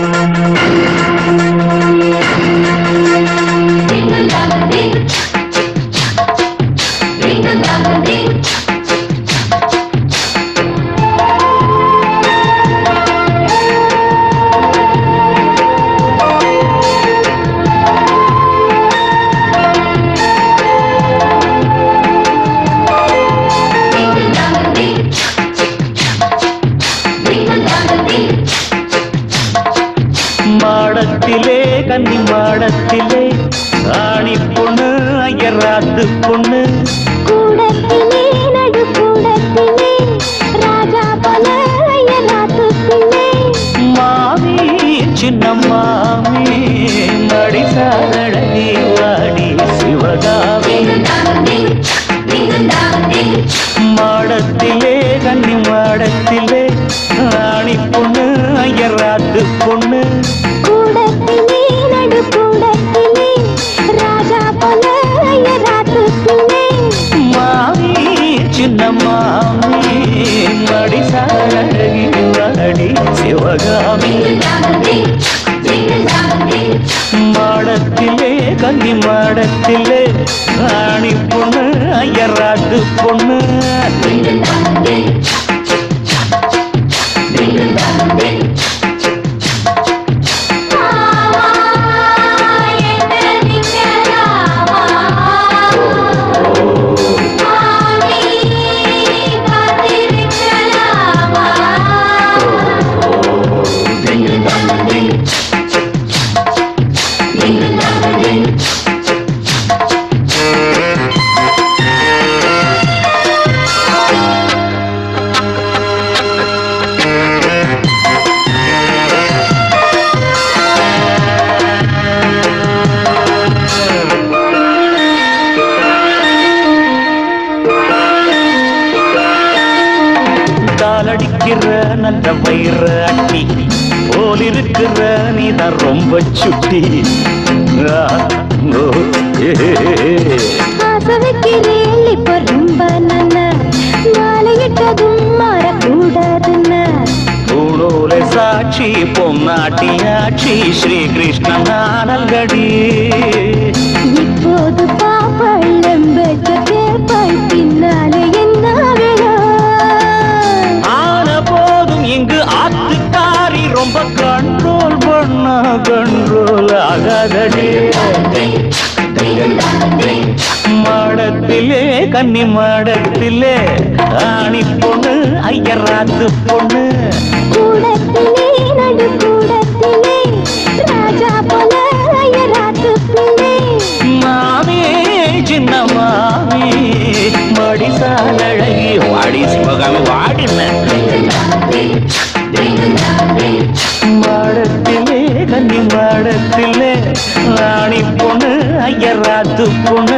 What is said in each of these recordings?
மாடத்திலே கன்னி மாடத்திலே ஆணி பொண்ணு ஐயராத்து பொண்ணு கூடத்திலே நடு கூடத்திலே ராஜா பல ஐயனாத்துக்குள்ளே மாமி சின்ன மாமி மடிசாரழகி வாடி சிவகாமி மாடத்திலே கன்னி மாடத்திலே ஆணி பொண்ணு ஐயராத்து பொண்ணு கூடத்திலே நடு கூடத்திலே ராஜா பல ஐயனாத்துக்குள்ளே மாமி சின்ன மாமி மடிசாரழகி வாடி சிவகாமி மாடத்திலே கன்னி மாடத்திலே ஆணி பொண்ணு ஐயராத்து பொண்ணு காலடிக்கிற நல்ல வயிற அட்டி போல் இருக்கிற நீதான் ரொம்ப சுட்டி ஆ, ஓ, ஏ, ஏ, ஏ. ஆசை வைக்கிறேன் இப்ப ரொம்ப நன்ன மாலையிட்டதும் மாறக்கூடாதுன்னு பூணூலை சாட்சி பொன்னாட்டியாட்சி ஸ்ரீ கிருஷ்ணன் ஆனல்கடி இப்போது பாப்பாள் நம்பச்ச கேப்பாள் பின்னாலே என்ன வேணும் ஆன போதும் இங்கு ஆத்துக்காரி ரொம்ப கண்ட்ரோல் பண்ண கண்ட்ரோல் ஆகாதடி மாடத்திலே கன்னி மாடத்திலே ஆணி பொண்ணு ஐயராத்து பொண்ணு கூடத்திலே நடு கூடத்திலே ராஜா போல ஐயராத்து பிள்ளை மாமி சின்ன மாமி மடிசாலழகி வாடி சிவகாமி வாடின மாடத்திலே கன்னி மாடத்திலே ராணி பொண்ணு ஐயராத்து பொண்ணு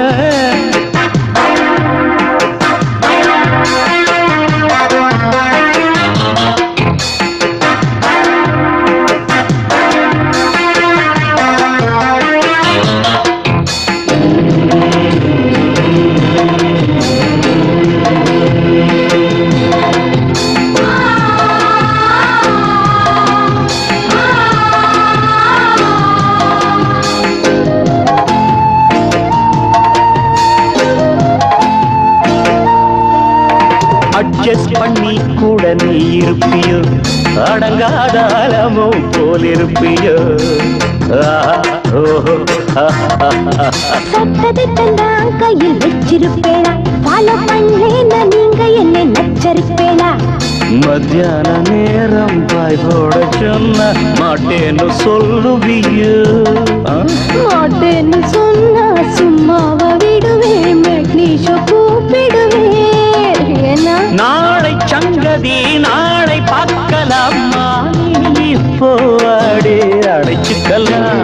அட்ஜஸ்ட் பண்ணி கூட நீ இருப்பியோ அடங்காத அலமோ போல் இருப்பியோ ஆஹா, ஓஹோ, ஆஹா. சட்டதிட்டெல்லாம் கையில் வச்சிருப்பேளா ஃபாலோ பண்ணேன்னா நீங்க என்னை நச்சரிப்பேளா மத்தியான நேரம் பாய் போட சொன்ன மாட்டேன்னு சொல்லுவியோ ஆ? மாட்டேன்னு சொன்னா சும்மாவ விடுவேன் மெட்னீஷோ கூப்பிடுவேன் ஏன்னா நாளை சங்கதி நாளை பார்க்கலாமா இப்போ அடி அடைச்சுக்கலாம்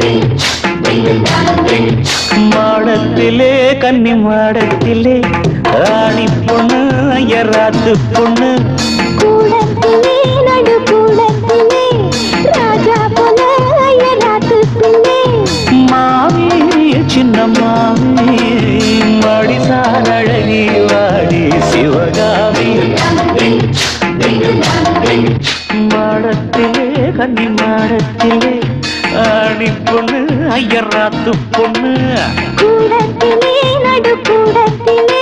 மாடத்திலே கன்னி மாடத்திலே ஆணி பொண்ணு ஐயராத்து பொண்ணு கூடத்திலே நடு கூடத்திலே ராஜா போல ஐயராத்து பிள்ளை மாமி சின்ன மாமி மடிசார் அழகி வாடி சிவகாமி மாடத்திலே கன்னி மாட ஆடத்திலே ஆணி பொண்ணு ஐயராத்து பொண்ணு கூடத்திலே நடு கூடத்திலே